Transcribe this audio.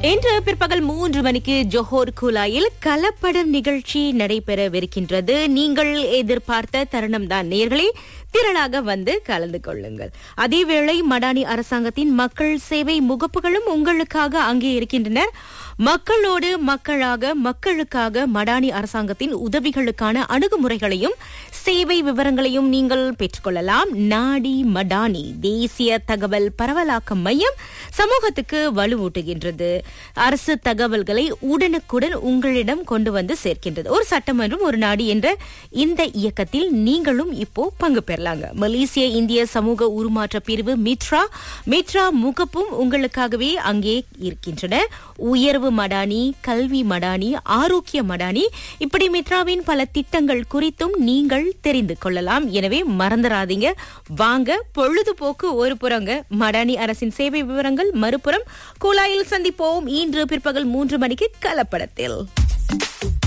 இன்று பிற்பகல் மூன்று மணிக்கு ஜோஹோர் குலாயில் கலப்படம் நிகழ்ச்சி நடைபெறவிருக்கின்றது நீங்கள் எதிர்பார்த்த தருணம் தான் நேர்களே திரளாக வந்து கலந்து கொள்ளுங்கள் அதேவேளை மடானி அரசாங்கத்தின் மக்கள் சேவை முகப்புகளும் உங்களுக்காக அங்கே இருக்கின்றன மக்களோடு மக்களாக மக்களுக்காக மடானி அரசாங்கத்தின் உதவிகளுக்கான அணுகுமுறைகளையும் சேவை விவரங்களையும் நீங்கள் பெற்றுக்கொள்ளலாம் நாடி மடானி தேசிய தகவல் பரவலாக்க மையம் சமூகத்துக்கு வலுவூட்டுகின்றது அரசு தகவல்களை உடனுக்குடன் உங்களிடம் கொண்டு வந்து சேர்க்கின்றது ஒரு சட்டமன்றம் ஒரு நாடு என்ற இந்த இயக்கத்தில் நீங்களும் இப்போ பங்கு பெறலாங்க மலேசிய இந்திய சமூக உருமாற்ற பிரிவு மித்ரா மித்ரா முகப்பும் உங்களுக்காகவே அங்கே இருக்கின்றன உயர்வு மடானி கல்வி மடானி ஆரோக்கிய மடானி இப்படி மித்ராவின் பல திட்டங்கள் குறித்தும் நீங்கள் தெரிந்து கொள்ளலாம் எனவே மறந்துடாதீங்க வாங்க பொழுதுபோக்கு ஒரு புறங்க மடானி அரசின் சேவை விவரங்கள் மறுபுறம் குழாயில் சந்திப்போம் இன்று பிற்பகல் மூன்று மணிக்கு கலப்படத்தில்